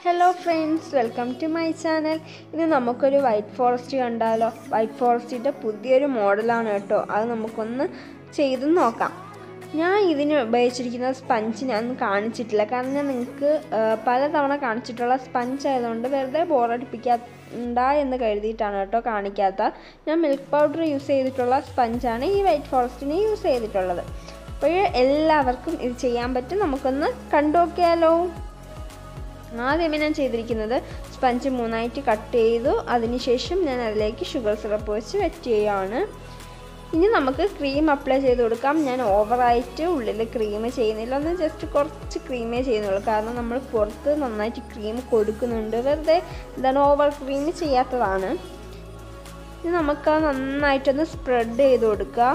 hello friends welcome to my channel ഇനി നമുക്കൊരു white forest കണ്ടാലോ വൈറ്റ് ഫോറസ്റ്റിൻ്റെ പുതിയൊരു മോഡലാണ് കേട്ടോ അത് നമുക്കൊന്ന് ചെയ്ത് നോക്കാം ഞാൻ ഇതിന് ഉപയോഗിച്ചിരിക്കുന്ന സ്പഞ്ച് ഞാൻ കാണിച്ചിട്ടില്ല കാരണം ഞാൻ നിങ്ങൾക്ക് പലതവണ കാണിച്ചിട്ടുള്ള സ്പഞ്ച് ആയതുകൊണ്ട് വെറുതെ ബോറടിപ്പിക്കണ്ട എന്ന് കരുതിയിട്ടാണ് കേട്ടോ കാണിക്കാത്ത ഞാൻ മിൽക്ക് പൗഡർ യൂസ് ചെയ്തിട്ടുള്ള സ്പഞ്ചാണ് ഈ വൈറ്റ് ഫോറസ്റ്റിന് യൂസ് ചെയ്തിട്ടുള്ളത് അപ്പോൾ എല്ലാവർക്കും ഇത് ചെയ്യാൻ പറ്റും നമുക്കൊന്ന് കണ്ടുനോക്കിയാലോ ആദ്യമേ ഞാൻ ചെയ്തിരിക്കുന്നത് സ്പഞ്ച് മൂന്നായിട്ട് കട്ട് ചെയ്തു അതിനുശേഷം ഞാൻ അതിലേക്ക് ഷുഗർ സിറപ്പ് വെച്ച് വെറ്റ് ചെയ്യുകയാണ് ഇനി നമുക്ക് ക്രീം അപ്ലൈ ചെയ്ത് കൊടുക്കാം ഞാൻ ഓവറായിട്ട് ഉള്ളിൽ ക്രീം ചെയ്യുന്നില്ല ഒന്ന് ജസ്റ്റ് കുറച്ച് ക്രീമേ ചെയ്യുന്നുള്ളൂ കാരണം നമ്മൾ പുറത്ത് നന്നായിട്ട് ക്രീം കൊടുക്കുന്നുണ്ട് വെറുതെ എന്താണ് ഓവർ ക്രീം ചെയ്യാത്തതാണ് ഇനി നമുക്ക് നന്നായിട്ടൊന്ന് സ്പ്രെഡ് ചെയ്ത് കൊടുക്കാം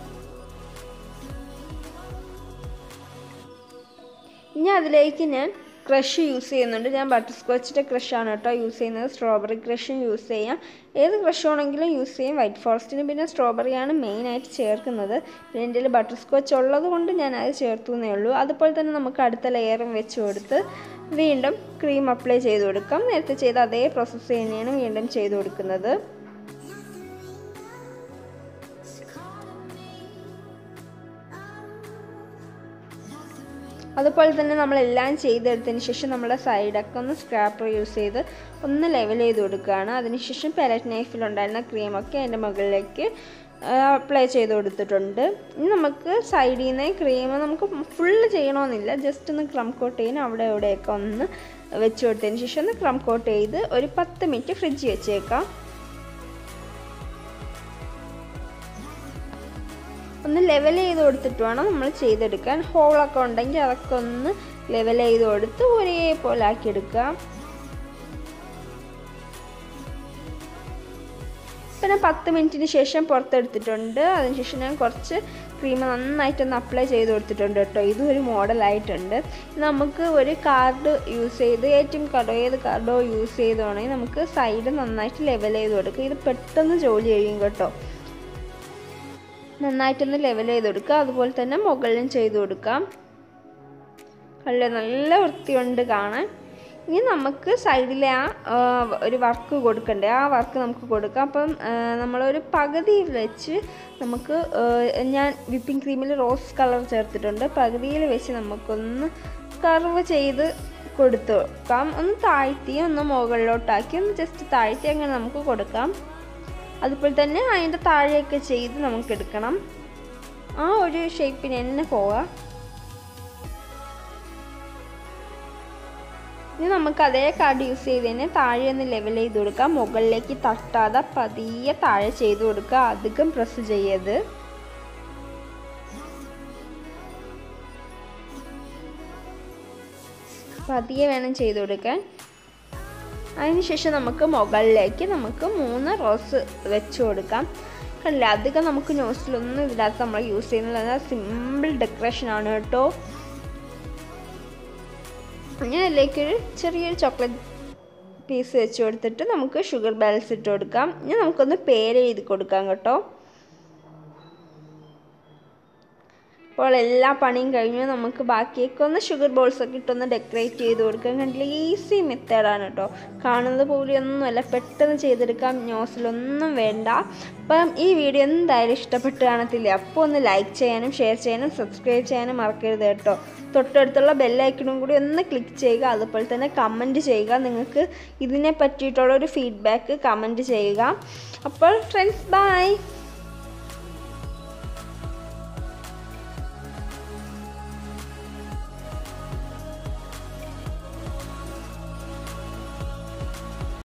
ഇനി അതിലേക്ക് ഞാൻ ക്രഷ് യൂസ് ചെയ്യുന്നുണ്ട് ഞാൻ ബട്ടർ സ്കോച്ചിൻ്റെ ക്രഷാണ് കേട്ടോ യൂസ് ചെയ്യുന്നത് സ്ട്രോബെറി ക്രഷും യൂസ് ചെയ്യാം ഏത് ക്രഷ് ആണെങ്കിലും യൂസ് ചെയ്യും വൈറ്റ് ഫോറസ്റ്റിന് പിന്നെ സ്ട്രോബെറിയാണ് മെയിനായിട്ട് ചേർക്കുന്നത് പിന്നെ എൻ്റെ കയ്യിൽ ബട്ടർ സ്കോച്ച് ഉള്ളത് കൊണ്ട് ഞാൻ അത് ചേർത്തു എന്നേ ഉള്ളൂ അതുപോലെ തന്നെ നമുക്ക് അടുത്ത ലെയറും വെച്ച് കൊടുത്ത് വീണ്ടും ക്രീം അപ്ലൈ ചെയ്ത് കൊടുക്കാം നേരത്തെ ചെയ്ത അതേ പ്രോസസ്സ് തന്നെയാണ് വീണ്ടും ചെയ്ത് കൊടുക്കുന്നത് അതുപോലെ തന്നെ നമ്മളെല്ലാം ചെയ്തെടുത്തതിന് ശേഷം നമ്മുടെ സൈഡൊക്കെ ഒന്ന് സ്ക്രാപ്പർ യൂസ് ചെയ്ത് ഒന്ന് ലെവൽ ചെയ്ത് കൊടുക്കുകയാണ് അതിനുശേഷം പെലറ്റ് നൈഫിലുണ്ടായിരുന്ന ക്രീമൊക്കെ അതിൻ്റെ മുകളിലേക്ക് അപ്ലൈ ചെയ്ത് കൊടുത്തിട്ടുണ്ട് ഇനി നമുക്ക് സൈഡിൽ നിന്ന് ക്രീം നമുക്ക് ഫുള്ള് ചെയ്യണമെന്നില്ല ജസ്റ്റ് ഒന്ന് ക്രം കോട്ട് ചെയ്യാൻ അവിടെ ഇവിടെയൊക്കെ ഒന്ന് വെച്ച് കൊടുത്തതിന് ശേഷം ഒന്ന് ക്രം കോട്ട് ചെയ്ത് ഒരു പത്ത് മിനിറ്റ് ഫ്രിഡ്ജിൽ വെച്ചേക്കാം ഒന്ന് ലെവൽ ചെയ്ത് കൊടുത്തിട്ട് വേണം നമ്മൾ ചെയ്തെടുക്കാൻ ഹോളൊക്കെ ഉണ്ടെങ്കിൽ അതൊക്കെ ഒന്ന് ലെവൽ ചെയ്ത് കൊടുത്ത് ഒരേപോലെ ആക്കിയെടുക്കാം പിന്നെ പത്ത് മിനിറ്റിന് ശേഷം പുറത്തെടുത്തിട്ടുണ്ട് അതിനുശേഷം ഞാൻ കുറച്ച് ക്രീം നന്നായിട്ടൊന്ന് അപ്ലൈ ചെയ്ത് കൊടുത്തിട്ടുണ്ട് കേട്ടോ ഇതും ഒരു മോഡലായിട്ടുണ്ട് നമുക്ക് ഒരു കാർഡ് യൂസ് ചെയ്ത് എ ടി എം കാർഡോ ഏത് കാർഡോ യൂസ് ചെയ്തുവാണെങ്കിൽ നമുക്ക് സൈഡ് നന്നായിട്ട് ലെവൽ ചെയ്ത് കൊടുക്കുക ഇത് പെട്ടെന്ന് ജോലി ചെയ്യും കേട്ടോ നന്നായിട്ടൊന്ന് ലെവൽ ചെയ്ത് കൊടുക്കുക അതുപോലെ തന്നെ മുകളിലും ചെയ്ത് കൊടുക്കാം നല്ല നല്ല വൃത്തിയുണ്ട് കാണാൻ ഇനി നമുക്ക് സൈഡിലെ ആ ഒരു വർക്ക് കൊടുക്കണ്ടേ ആ വർക്ക് നമുക്ക് കൊടുക്കാം അപ്പം നമ്മളൊരു പകുതിയിൽ വെച്ച് നമുക്ക് ഞാൻ വിപ്പിംഗ് ക്രീമിൽ റോസ് കളർ ചേർത്തിട്ടുണ്ട് പകുതിയിൽ വെച്ച് നമുക്കൊന്ന് കർവ് ചെയ്ത് കൊടുത്തു കൊടുക്കാം ഒന്ന് താഴ്ത്തി ഒന്ന് മുകളിലോട്ടാക്കി ഒന്ന് ജസ്റ്റ് താഴ്ത്തി അങ്ങനെ നമുക്ക് കൊടുക്കാം അതുപോലെ തന്നെ അതിൻ്റെ താഴെയൊക്കെ ചെയ്ത് നമുക്ക് എടുക്കണം ആ ഒരു ഷേപ്പിന് തന്നെ പോവാം ഇനി നമുക്ക് അതേ കാർഡ് യൂസ് ചെയ്ത് തന്നെ താഴെ ഒന്ന് ലെവൽ ചെയ്ത് കൊടുക്കാം മുകളിലേക്ക് തട്ടാതെ പതിയെ താഴെ ചെയ്ത് കൊടുക്കുക അധികം പ്രസ് ചെയ്യരുത് പതിയെ വേണം ചെയ്ത് കൊടുക്കാൻ അതിനുശേഷം നമുക്ക് മുകളിലേക്ക് നമുക്ക് മൂന്ന് റോസ് വെച്ച് കൊടുക്കാം കണ്ടില്ല അധികം നമുക്ക് ന്യൂസിലൊന്നും ഇതിനകത്ത് നമ്മൾ യൂസ് ചെയ്യുന്നില്ല സിമ്പിൾ ഡെക്കറേഷൻ ആണ് കേട്ടോ ഞാൻ അതിലേക്കൊരു ചെറിയൊരു ചോക്ലേറ്റ് പീസ് വെച്ച് കൊടുത്തിട്ട് നമുക്ക് ഷുഗർ ബാലൻസ് ഇട്ട് കൊടുക്കാം ഇനി നമുക്കൊന്ന് പേര് എഴുതി കൊടുക്കാം കേട്ടോ അപ്പോൾ എല്ലാ പണിയും കഴിഞ്ഞു നമുക്ക് ബാക്കിയൊക്കെ ഒന്ന് ഷുഗർ ബോൾസ് ഒക്കെ ഇട്ടൊന്ന് ഡെക്കറേറ്റ് ചെയ്ത് കൊടുക്കാം കണ്ടില്ല ഈസി മെത്തേഡാണ് കേട്ടോ കാണുന്നത് പോലെയൊന്നുമല്ല പെട്ടെന്ന് ചെയ്തെടുക്കാം ന്യൂസിലൊന്നും വേണ്ട അപ്പം ഈ വീഡിയോ എന്തായാലും ഇഷ്ടപ്പെട്ട് കാണത്തില്ലേ അപ്പോൾ ഒന്ന് ലൈക്ക് ചെയ്യാനും ഷെയർ ചെയ്യാനും സബ്സ്ക്രൈബ് ചെയ്യാനും മറക്കരുത് കേട്ടോ തൊട്ടടുത്തുള്ള ബെല്ലൈക്കണും കൂടി ഒന്ന് ക്ലിക്ക് ചെയ്യുക അതുപോലെ തന്നെ കമൻറ്റ് ചെയ്യുക നിങ്ങൾക്ക് ഇതിനെ പറ്റിയിട്ടുള്ള ഒരു ഫീഡ്ബാക്ക് കമൻറ്റ് ചെയ്യുക അപ്പോൾ ഫ്രണ്ട്സ് ബൈ